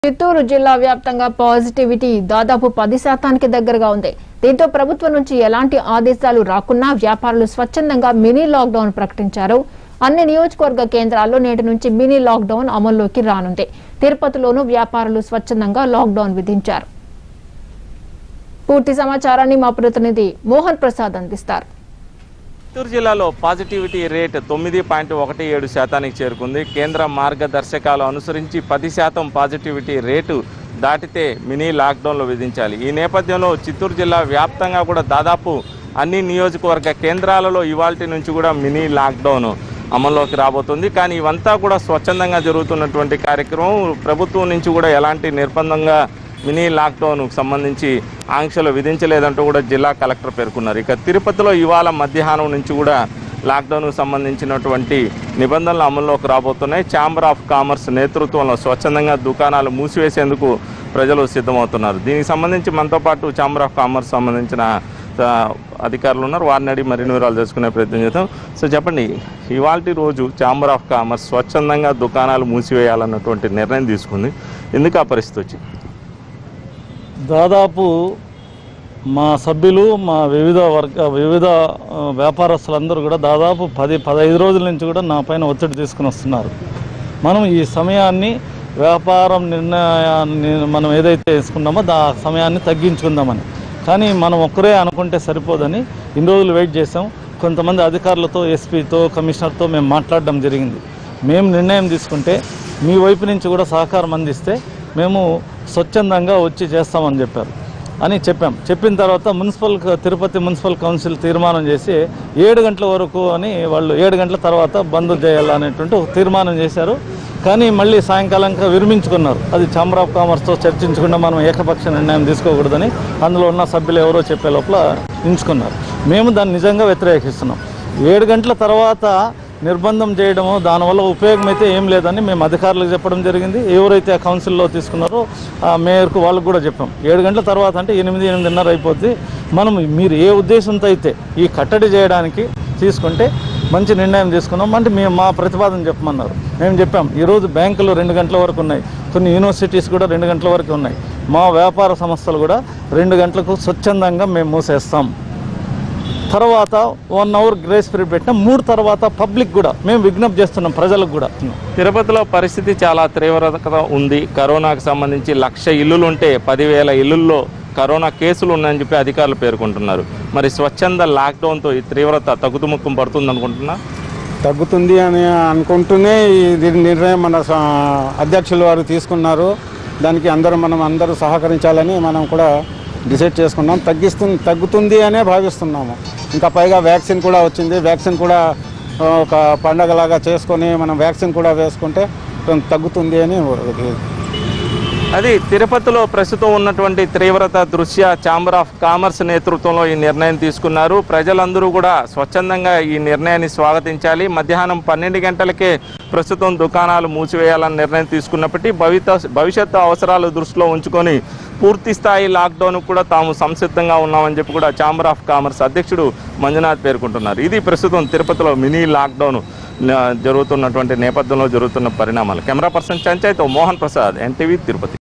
చిత్తూరు జిల్లా వ్యాప్తంగా పాజిటివిటీ దాదాపు పది శాతానికి దగ్గరగా ఉంది దీంతో ప్రభుత్వం నుంచి ఎలాంటి ఆదేశాలు రాకున్నా వ్యాపారులు స్వచ్ఛందంగా మినీ లాక్డౌన్ ప్రకటించారు అన్ని నియోజకవర్గ కేంద్రాల్లో నేటి నుంచి మినీ లాక్డౌన్ అమల్లోకి రానుంది తిరుపతిలోనూ వ్యాపారులు స్వచ్ఛందంగా లాక్డౌన్ విధించారు పూర్తి సమాచారాన్ని మా ప్రతినిధి మోహన్ ప్రసాద్ అందిస్తారు చిత్తూరు జిల్లాలో పాజిటివిటీ రేట్ తొమ్మిది పాయింట్ ఒకటి ఏడు శాతానికి చేరుకుంది కేంద్ర మార్గదర్శకాలు అనుసరించి పది శాతం పాజిటివిటీ రేటు దాటితే మినీ లాక్డౌన్లు విధించాలి ఈ నేపథ్యంలో చిత్తూరు జిల్లా వ్యాప్తంగా కూడా దాదాపు అన్ని నియోజకవర్గ కేంద్రాలలో ఇవాల్టి నుంచి కూడా మినీ లాక్డౌన్ అమల్లోకి రాబోతుంది కానీ ఇవంతా కూడా స్వచ్ఛందంగా జరుగుతున్నటువంటి కార్యక్రమం ప్రభుత్వం నుంచి కూడా ఎలాంటి నిర్బంధంగా మినీ లాక్డౌన్కు సంబంధించి ఆంక్షలు విధించలేదంటూ కూడా జిల్లా కలెక్టర్ పేర్కొన్నారు ఇక తిరుపతిలో ఇవాళ మధ్యాహ్నం నుంచి కూడా లాక్డౌన్కు సంబంధించినటువంటి నిబంధనలు అమల్లోకి రాబోతున్నాయి ఛాంబర్ ఆఫ్ కామర్స్ నేతృత్వంలో స్వచ్ఛందంగా దుకాణాలు మూసివేసేందుకు ప్రజలు సిద్ధమవుతున్నారు దీనికి సంబంధించి మనతో పాటు ఛాంబర్ ఆఫ్ కామర్స్ సంబంధించిన ఆ, అధికారులు ఉన్నారు వారిని అడిగి మరిన్ని వివరాలు తెలుసుకునే ప్రయత్నం చేద్దాం సో చెప్పండి ఇవాళ రోజు ఛాంబర్ ఆఫ్ కామర్స్ స్వచ్ఛందంగా దుకాణాలు మూసివేయాలన్నటువంటి నిర్ణయం తీసుకుంది ఎందుకు ఆ పరిస్థితి వచ్చింది దాదాపు మా సభ్యులు మా వివిధ వర్గ వివిధ ఆ, వ్యాపారస్తులందరూ కూడా దాదాపు పది పదహైదు రోజుల నుంచి కూడా నా పైన ఒత్తిడి తీసుకుని వస్తున్నారు మనం ఈ సమయాన్ని వ్యాపారం నిర్ణయాన్ని మనం ఏదైతే వేసుకున్నామో దా సమయాన్ని తగ్గించుకుందామని కానీ మనం ఒక్కరే అనుకుంటే సరిపోదని ఇన్ని రోజులు వెయిట్ చేసాం కొంతమంది అధికారులతో ఎస్పీతో కమిషనర్తో మేము మాట్లాడడం జరిగింది మేము నిర్ణయం తీసుకుంటే మీ వైపు నుంచి కూడా సహకారం అందిస్తే మేము స్వచ్ఛందంగా వచ్చి చేస్తామని చెప్పారు అని చెప్పాం చెప్పిన తర్వాత మున్సిపల్ తిరుపతి మున్సిపల్ కౌన్సిల్ తీర్మానం చేసి ఏడు గంటల వరకు అని వాళ్ళు ఏడు గంటల తర్వాత బంద్ చేయాలనేటువంటి ఒక తీర్మానం చేశారు కానీ మళ్ళీ సాయంకాలంగా విరమించుకున్నారు అది ఛాంబర్ ఆఫ్ కామర్స్తో చర్చించకుండా మనం ఏకపక్ష నిర్ణయం తీసుకోకూడదని అందులో ఉన్న సభ్యులు ఎవరో చెప్పే లోపల ఎంచుకున్నారు మేము దాన్ని నిజంగా వ్యతిరేకిస్తున్నాం ఏడు గంటల తర్వాత నిర్బంధం చేయడము దానివల్ల ఉపయోగం అయితే ఏం లేదని మేము అధికారులకు చెప్పడం జరిగింది ఎవరైతే ఆ కౌన్సిల్లో తీసుకున్నారో ఆ మేయర్కు వాళ్ళకు కూడా చెప్పాం ఏడు గంటల తర్వాత అంటే ఎనిమిది ఎనిమిదిన్నర అయిపోద్ది మనం మీరు ఏ ఉద్దేశంతో అయితే ఈ కట్టడి చేయడానికి తీసుకుంటే మంచి నిర్ణయం తీసుకున్నాం అంటే మేము మా ప్రతిపాదన చెప్పమన్నారు మేము చెప్పాం ఈరోజు బ్యాంకులు రెండు గంటల వరకు ఉన్నాయి కొన్ని యూనివర్సిటీస్ కూడా రెండు గంటల వరకు ఉన్నాయి మా వ్యాపార సంస్థలు కూడా రెండు గంటలకు స్వచ్ఛందంగా మేము మూసేస్తాం తర్వాత వన్ అవర్ గ్రేస్ పీరియడ్ పెట్టిన మూడు తర్వాత పబ్లిక్ కూడా మేము విజ్ఞప్తి చేస్తున్నాం ప్రజలకు కూడా తిరుపతిలో పరిస్థితి చాలా తీవ్రత ఉంది కరోనాకు సంబంధించి లక్ష ఇల్లులు ఉంటే పదివేల ఇల్లుల్లో కరోనా కేసులు ఉన్నాయని చెప్పి అధికారులు పేర్కొంటున్నారు మరి స్వచ్ఛంద లాక్డౌన్తో ఈ తీవ్రత తగ్గుతుముఖం పడుతుంది అనుకుంటున్నా తగ్గుతుంది అని అనుకుంటూనే ఇది నిర్ణయం మన స- అధ్యక్షులు వారు తీసుకున్నారు దానికి అందరూ మనం అందరూ సహకరించాలని మనం కూడా డిసైడ్ చేసుకున్నాం తగ్గిస్తుంది తగ్గుతుంది అనే భావిస్తున్నాము ఇంకా పైగా వ్యాక్సిన్ కూడా వచ్చింది వ్యాక్సిన్ కూడా ఆ, ఒక పండగలాగా చేసుకొని మనం వ్యాక్సిన్ కూడా వేసుకుంటే కొంచెం తగ్గుతుంది అని అది తిరుపతిలో ప్రస్తుతం ఉన్నటువంటి తీవ్రత దృష్ట్యా ఛాంబర్ ఆఫ్ కామర్స్ నేతృత్వంలో ఈ నిర్ణయం తీసుకున్నారు ప్రజలందరూ కూడా స్వచ్ఛందంగా ఈ నిర్ణయాన్ని స్వాగతించాలి మధ్యాహ్నం పన్నెండు గంటలకే ప్రస్తుతం దుకాణాలు మూసివేయాలని నిర్ణయం తీసుకున్నప్పటికీ భవిత భవిష్యత్తు అవసరాలు దృష్టిలో ఉంచుకొని పూర్తి స్థాయి లాక్డౌన్ కూడా తాము సంసిద్ధంగా ఉన్నామని చెప్పి కూడా ఛాంబర్ ఆఫ్ కామర్స్ అధ్యక్షుడు మంజునాథ్ పేర్కొంటున్నారు ఇది ప్రస్తుతం తిరుపతిలో మినీ లాక్డౌన్ ఆ, జరుగుతున్నటువంటి నేపథ్యంలో జరుగుతున్న పరిణామాలు కెమెరా పర్సన్ చంచాయ్తో మోహన్ ప్రసాద్ ఎన్టీవీ తిరుపతి